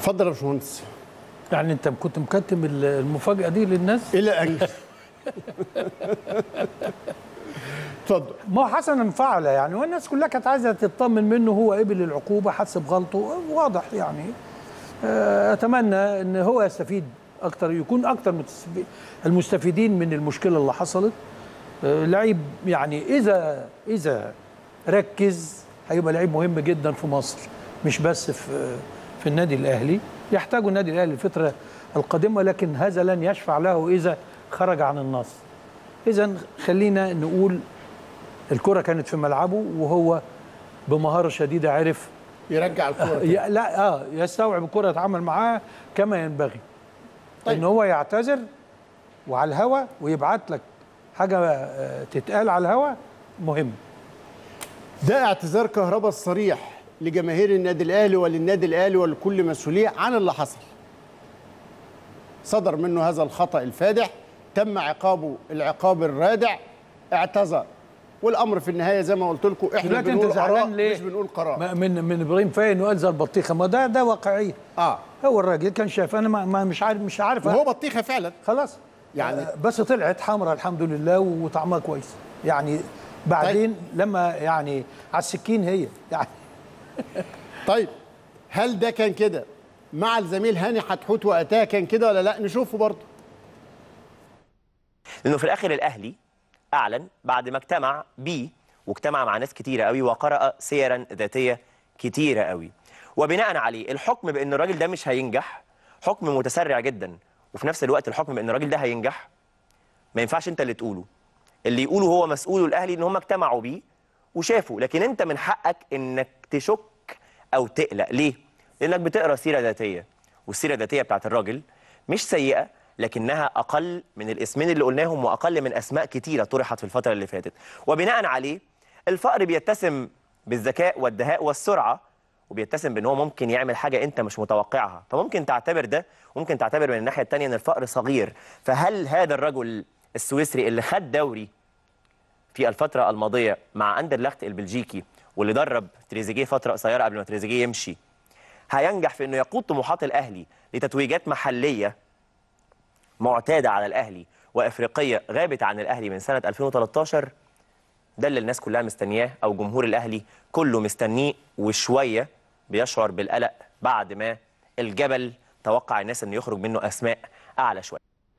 اتفضل يا باشمهندس يعني انت كنت مكتم المفاجاه دي للناس الى ان اتفضل ما هو حسنا فعل يعني والناس كلها كانت عايزه تطمن منه هو قبل العقوبه حس بغلطه واضح يعني آه، اتمنى ان هو يستفيد اكتر يكون اكتر متستفي- المستفيدين من المشكله اللي حصلت آه، لعيب يعني اذا اذا ركز هيبقى لعيب مهم جدا في مصر مش بس في في النادي الاهلي يحتاجه النادي الاهلي الفتره القادمه لكن هذا لن يشفع له اذا خرج عن النص اذا خلينا نقول الكره كانت في ملعبه وهو بمهاره شديده عرف يرجع الكوره تاني. ي- لا اه يستوعب الكره يتعامل معاها كما ينبغي طيب. طيب. ان هو يعتذر وعلى الهوا ويبعت لك حاجه آه، تتقال على الهوا مهم ده اعتذار كهربا الصريح لجماهير النادي الاهلي وللنادي الاهلي ولكل مسؤوليه عن اللي حصل صدر منه هذا الخطا الفادح تم عقابه العقاب الرادع اعتذر والامر في النهايه زي ما قلت لكم احنا دلوقتي انت بنقول آراء زعلان ليه؟ مش بنقول قرار ما- من من ابراهيم فاي انه قال زي البطيخه ما ده ده واقعيه اه هو الراجل كان شايف انا ما ما- مش عارف مش عارف وهو بطيخه فعلا خلاص يعني- يعني بس طلعت حمراء الحمد لله وطعمها كويس يعني بعدين لما يعني على السكين هي يعني طيب هل ده كان كده مع الزميل هاني حتحوت وقتها كان كده ولا لا نشوفه برضه لانه في الاخر الاهلي اعلن بعد ما اجتمع بيه واجتمع مع ناس كتيره قوي وقرأ سيرا ذاتيه كتيره قوي وبناء عليه الحكم بان الراجل ده مش هينجح حكم متسرع جدا وفي نفس الوقت الحكم بان الراجل ده هينجح ما ينفعش انت اللي تقوله اللي يقوله هو مسؤول الاهلي ان هم اجتمعوا بيه وشافوا لكن انت من حقك انك تشك او تقلق ليه لانك بتقرا سيره ذاتيه والسيره الذاتيه بتاعت الراجل مش سيئه لكنها اقل من الاسمين اللي قلناهم واقل من اسماء كتيره طرحت في الفتره اللي فاتت وبناء عليه الفقر بيتسم بالذكاء والدهاء والسرعه وبيتسم بان هو ممكن يعمل حاجه انت مش متوقعها فممكن تعتبر ده وممكن تعتبر من الناحيه الثانيه ان الفقر صغير فهل هذا الرجل السويسري اللي خد دوري في الفترة الماضية مع أندرلخت البلجيكي واللي درب تريزيجيه فترة قصيرة قبل ما تريزيجيه يمشي هينجح في انه يقود طموحات الاهلي لتتويجات محلية معتادة على الاهلي وافريقية غابت عن الاهلي من سنة 2013 ده اللي الناس كلها مستنياه او جمهور الاهلي كله مستنيه وشوية بيشعر بالقلق بعد ما الجبل توقع الناس انه يخرج منه اسماء اعلى شوية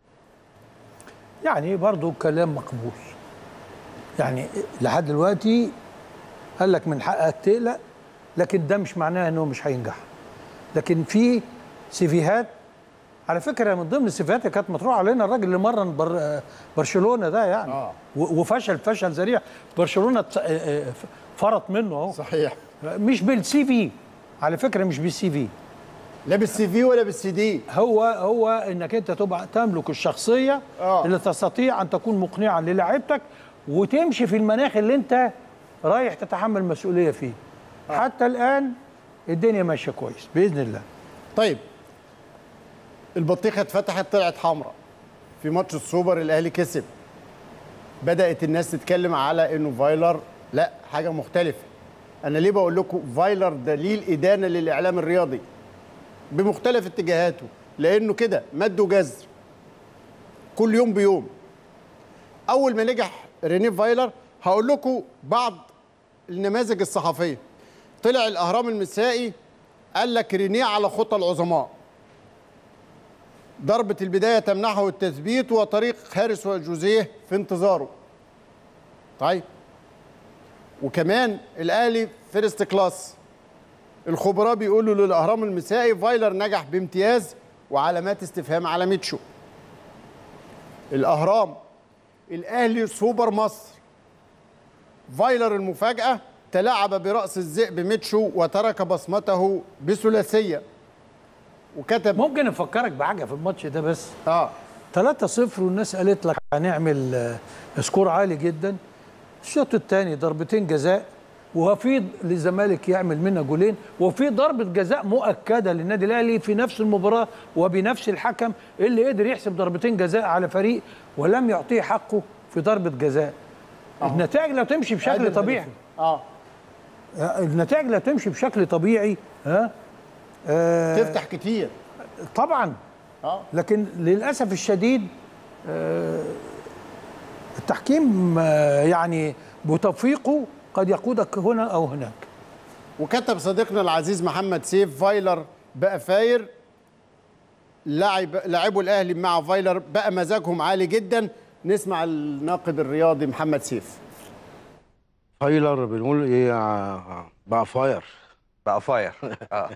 يعني برضو كلام مقبول يعني لحد دلوقتي قال لك من حقك تقلق لكن ده مش معناه انه مش هينجح لكن في سيفيهات على فكره من ضمن السيفيهات اللي كانت مطروحه علينا الراجل اللي مرن بر برشلونه ده يعني آه. و- وفشل فشل ذريع برشلونه اتس- آه، آه، فرط منه اهو صحيح مش بالسي في على فكره مش بالسي في لا بالسي في ولا بالسي دي هو هو انك انت تبقى تملك الشخصيه آه. اللي تستطيع ان تكون مقنعا للاعيبتك وتمشي في المناخ اللي انت رايح تتحمل مسؤوليه فيه حتى الان الدنيا ماشيه كويس باذن الله طيب البطيخه اتفتحت طلعت حمراء في ماتش السوبر الاهلي كسب بدات الناس تتكلم على انه فايلر لا حاجه مختلفه انا ليه بقول لكم فايلر دليل ادانه للاعلام الرياضي بمختلف اتجاهاته لانه كده مد وجزر كل يوم بيوم اول ما نجح رينيه فايلر هقول لكم بعض النماذج الصحفيه طلع الاهرام المسائي قال لك رينيه على خطى العظماء ضربة البداية تمنحه التثبيت وطريق هارس وجوزيه في انتظاره طيب وكمان الأهلي فيرست كلاس الخبراء بيقولوا للأهرام المسائي فايلر نجح بامتياز وعلامات استفهام على ميتشو الأهرام الأهلي سوبر مصر فايلر المفاجأة تلاعب برأس الذئب ميتشو وترك بصمته بثلاثية وكتب ممكن افكرك بحاجه في الماتش ده بس اه 3-0 والناس قالت لك هنعمل آه، سكور عالي جدا الشوط الثاني ضربتين جزاء وفي للزمالك يعمل منها جولين وفي ضربه جزاء مؤكده للنادي الاهلي في نفس المباراه وبنفس الحكم اللي قدر يحسب ضربتين جزاء على فريق ولم يعطيه حقه في ضربه جزاء النتائج لو تمشي بشكل عدل طبيعي هدفين. اه النتائج لا تمشي بشكل طبيعي ها آه تفتح كتير طبعا اه لكن للاسف الشديد آه، التحكيم آه، يعني بتوفيقه قد يقودك هنا او هناك وكتب صديقنا العزيز محمد سيف فايلر بقى فاير لعب لعبوا الاهلي مع فايلر بقى مزاجهم عالي جدا نسمع الناقد الرياضي محمد سيف فايلر بنقول ايه آه، بقى فاير بقى فاير اه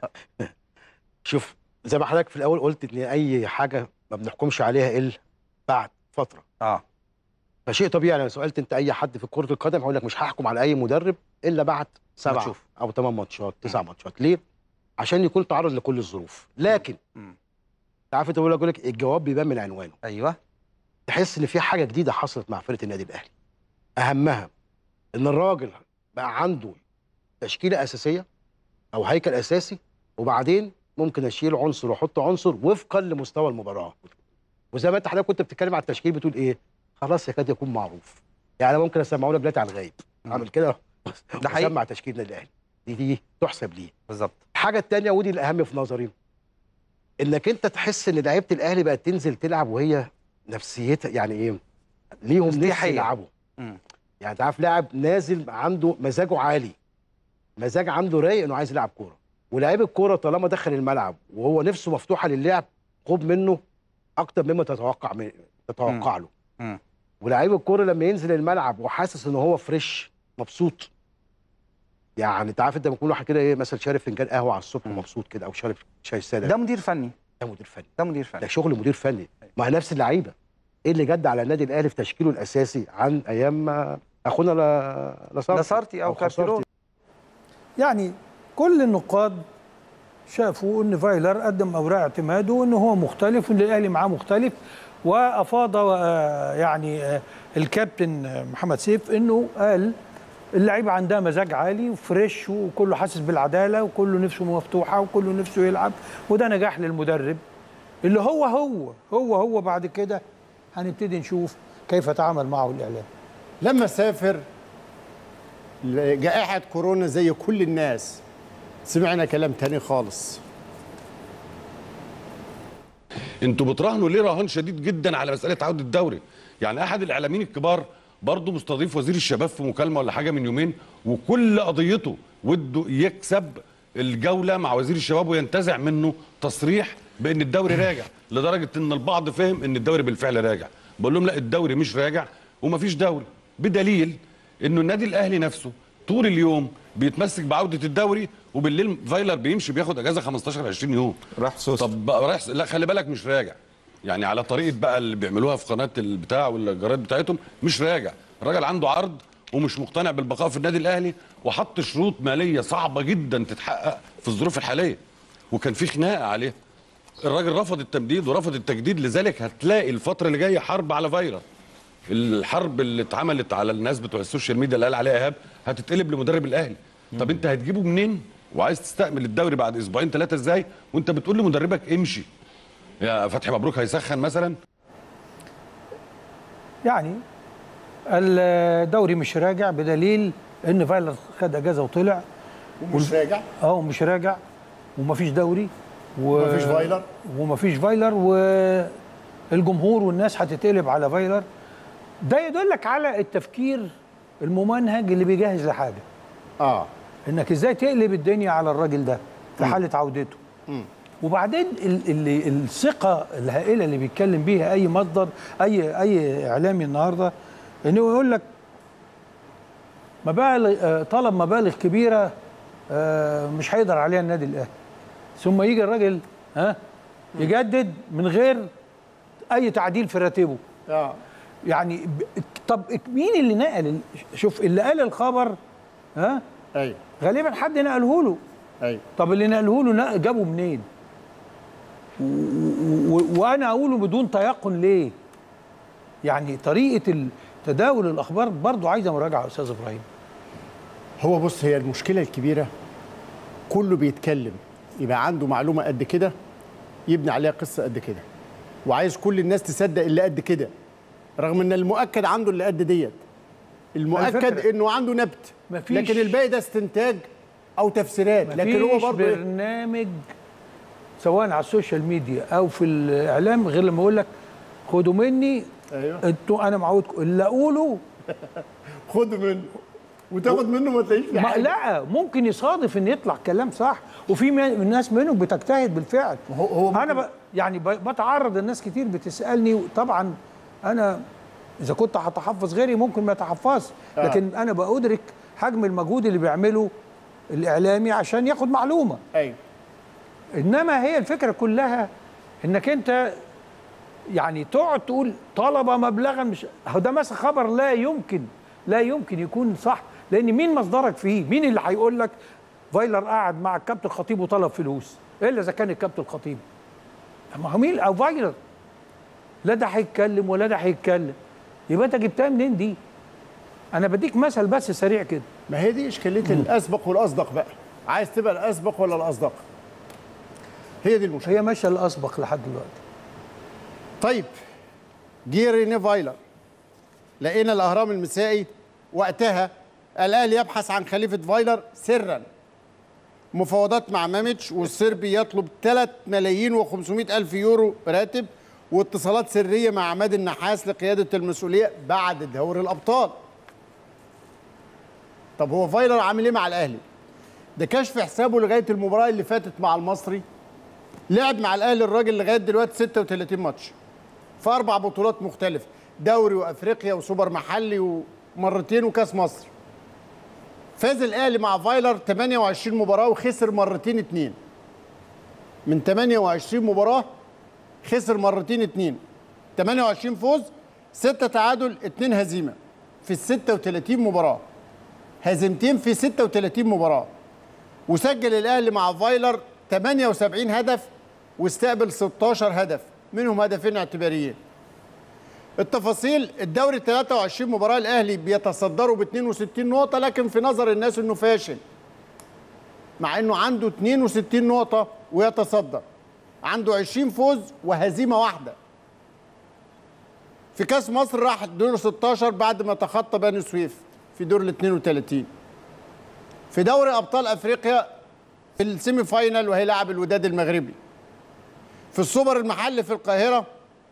شوف زي ما حضرتك في الاول قلت ان اي حاجه ما بنحكمش عليها الا بعد فتره اه فشيء طبيعي لو سالت انت اي حد في كره القدم هيقول لك مش هحكم على اي مدرب الا بعد سبعه تشوف. او ثمان ماتشات تسع ماتشات ليه؟ عشان يكون تعرض لكل الظروف لكن مم. انت عارف انت بقول لك- بقول لك الجواب بيبان من عنوانه ايوه تحس ان في حاجه جديده حصلت مع فرقه النادي الاهلي اهمها ان الراجل بقى عنده تشكيله اساسيه او هيكل اساسي وبعدين ممكن اشيل عنصر واحط عنصر وفقا لمستوى المباراه وزي ما انت حضرتك كنت بتتكلم على التشكيل بتقول ايه خلاص يكاد يكون معروف يعني أنا ممكن اسمعه لك دلوقتي على الغايب اعمل كده ده حقيقي. اسمع تشكيل النادي الاهلي دي دي تحسب ليه بالظبط الحاجه الثانيه ودي الاهم في نظري انك انت تحس ان لعيبه الاهلي بقت تنزل تلعب وهي نفسيتها يعني ايه ليهم نفس استيحية. يلعبوا مم. يعني انت عارف لاعب نازل عنده مزاجه عالي مزاج عنده رايق انه عايز يلعب كوره ولاعيب الكوره طالما دخل الملعب وهو نفسه مفتوحه للعب خد منه اكتر مما تتوقع من تتوقع له مم. ولاعيب الكوره لما ينزل الملعب وحاسس ان هو فريش مبسوط يعني انت عارف انت لما يكون واحد كده ايه مثلا شارب فنجان قهوه على الصبح مم. ومبسوط كده او شارب شاي ساده ده مدير فني ده مدير فني ده مدير فني ده شغل مدير فني ما هي نفس اللعيبه ايه اللي جد على النادي الاهلي في تشكيله الاساسي عن ايام ما اخونا لا لاسارتي لاسارتي أو خسارتي. كارتيرون. يعني كل النقاد شافوا ان فايلر قدم اوراق اعتماده وان هو مختلف وان الاهلي معاه مختلف وافاض آه، يعني آه، الكابتن آه، محمد سيف انه قال اللعيبه عندها مزاج عالي وفريش وكله حاسس بالعداله وكله نفسه مفتوحه وكله نفسه يلعب وده نجاح للمدرب اللي هو هو هو هو بعد كده هنبتدي نشوف كيف تعامل معه الاعلام لما سافر جائحة كورونا زي كل الناس سمعنا كلام تاني خالص انتوا بتراهنوا ليه رهان شديد جدا على مساله عوده الدوري يعني احد الاعلاميين الكبار برضه مستضيف وزير الشباب في مكالمه ولا حاجه من يومين وكل قضيته وده يكسب الجوله مع وزير الشباب وينتزع منه تصريح بان الدوري راجع لدرجه ان البعض فهم ان الدوري بالفعل راجع بقول لهم لا الدوري مش راجع ومفيش دوري بدليل انه النادي الاهلي نفسه طول اليوم بيتمسك بعوده الدوري وبالليل فايلر بيمشي بياخد اجازه 15 20 يوم راح سوسة. طب بقى رايح لا خلي بالك مش راجع يعني على طريقه بقى اللي بيعملوها في قناه البتاع والجرايد بتاعتهم مش راجع الراجل عنده عرض ومش مقتنع بالبقاء في النادي الاهلي وحط شروط ماليه صعبه جدا تتحقق في الظروف الحاليه وكان في خناقه عليه الراجل رفض التمديد ورفض التجديد لذلك هتلاقي الفتره اللي جايه حرب على فايلر الحرب اللي اتعملت على الناس بتوع السوشيال ميديا اللي قال عليها ايهاب هتتقلب لمدرب الاهلي طب انت هتجيبه منين وعايز تستقبل الدوري بعد اسبوعين ثلاثه ازاي وانت بتقول لمدربك امشي يا فتحي مبروك هيسخن مثلا يعني الدوري مش راجع بدليل ان فايلر خد اجازه وطلع ومش راجع اه مش راجع ومفيش دوري و... ومفيش فايلر. ومفيش فايلر والجمهور والناس هتتقلب على فايلر ده يدلك على التفكير الممنهج اللي بيجهز لحاجه اه انك ازاي تقلب الدنيا على الراجل ده في حاله عودته وبعدين ال ال الثقه الهائله اللي بيتكلم بيها اي مصدر اي اي اعلامي النهارده انه يقول لك مبالغ آه، طلب مبالغ كبيره آه، مش هيقدر عليها النادي الاهلي ثم يجي الراجل ها يجدد من غير اي تعديل في راتبه اه يعني ب- طب مين اللي نقل ال- شوف اللي قال الخبر ها ايوه غالبا حد نقله له ايوه طب اللي نقله له نق- جابه منين و- و- وانا اقوله بدون تيقن ليه يعني طريقه تداول الاخبار برضو عايزه مراجعه يا استاذ ابراهيم هو بص هي المشكله الكبيره كله بيتكلم يبقى عنده معلومه قد كده يبني عليها قصه قد كده وعايز كل الناس تصدق اللي قد كده رغم ان المؤكد عنده اللي قد ديت المؤكد الفكرة. انه عنده نبت مفيش- لكن الباقي ده استنتاج او تفسيرات لكن هو مفيش برضه إيه؟ برنامج سواء على السوشيال ميديا او في الاعلام غير لما اقول لك خدوا مني ايوه انتوا انا معودكم اللي اقوله خد منه وتاخد منه ما تلاقيش في ما حاجه لا ممكن يصادف ان يطلع كلام صح وفي من- ناس منهم بتجتهد بالفعل هو- هو انا ممكن- ب... يعني ب... بتعرض الناس كتير بتسالني طبعا انا اذا كنت هتحفظ غيري ممكن ما اتحفظش آه. لكن انا بادرك حجم المجهود اللي بيعمله الاعلامي عشان ياخد معلومه ايوه انما هي الفكره كلها انك انت يعني تقعد تقول طلب مبلغا مش هو ده مثلا خبر لا يمكن لا يمكن يكون صح لان مين مصدرك فيه مين اللي هيقول لك فايلر قعد مع الكابتن الخطيب وطلب فلوس الا اذا كان الكابتن الخطيب ما هو مين او فايلر لا ده هيتكلم ولا ده هيتكلم يبقى انت جبتها منين دي انا بديك مثل بس سريع كده ما هي دي اشكاليه الاسبق والاصدق بقى عايز تبقى الاسبق ولا الاصدق هي دي المشكله هي ماشيه الاسبق لحد دلوقتي طيب جه ريني فايلر لقينا الاهرام المسائي وقتها الاهلي يبحث عن خليفه فايلر سرا مفاوضات مع ماميتش والسربي يطلب 3 ملايين و500 الف يورو راتب واتصالات سريه مع عماد النحاس لقياده المسؤوليه بعد دوري الابطال طب هو فايلر عامل ايه مع الاهلي ده كشف حسابه لغايه المباراه اللي فاتت مع المصري لعب مع الاهلي الراجل لغايه دلوقتي 36 ماتش في اربع بطولات مختلفه دوري وافريقيا وسوبر محلي ومرتين وكاس مصر فاز الاهلي مع فايلر 28 مباراه وخسر مرتين اتنين من 28 مباراه خسر مرتين اتنين 28 فوز 6 تعادل 2 هزيمه في ال 36 مباراه هزيمتين في 36 مباراه وسجل الاهلي مع فايلر 78 هدف واستقبل 16 هدف منهم هدفين اعتباريين التفاصيل الدوري 23 مباراه الاهلي بيتصدروا ب 62 نقطه لكن في نظر الناس انه فاشل مع انه عنده 62 نقطه ويتصدر عنده 20 فوز وهزيمه واحده في كاس مصر راح دور 16 بعد ما تخطى بني سويف في دور ال 32 في دوري ابطال افريقيا في السيمي فاينال وهيلاعب الوداد المغربي في السوبر المحلي في القاهره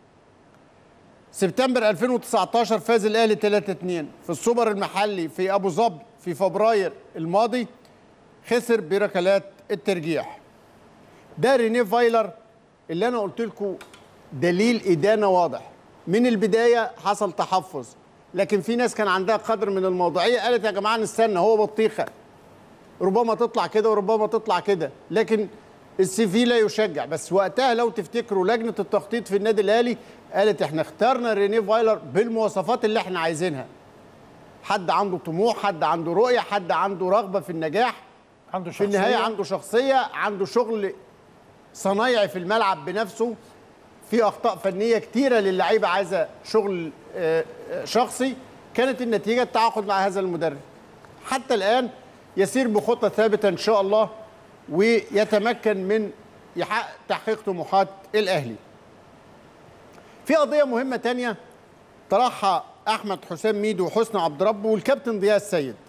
سبتمبر 2019 فاز الاهلي 3-2 في السوبر المحلي في ابو ظبي في فبراير الماضي خسر بركلات الترجيح ده رينيه فايلر اللي انا قلت لكم دليل ادانه واضح من البدايه حصل تحفظ لكن في ناس كان عندها قدر من الموضوعيه قالت يا جماعه نستنى هو بطيخه ربما تطلع كده وربما تطلع كده لكن السي في لا يشجع بس وقتها لو تفتكروا لجنه التخطيط في النادي الاهلي قالت احنا اخترنا رينيه فايلر بالمواصفات اللي احنا عايزينها حد عنده طموح حد عنده رؤيه حد عنده رغبه في النجاح عنده في النهايه عنده شخصيه عنده شغل صنايعي في الملعب بنفسه في اخطاء فنيه كتيره للعيبه عايزه شغل آه، آه، شخصي كانت النتيجه التعاقد مع هذا المدرب حتى الان يسير بخطه ثابته ان شاء الله ويتمكن من يحقق تحقيق طموحات الاهلي في قضيه مهمه تانية طرحها احمد حسام ميدو وحسني عبد ربه والكابتن ضياء السيد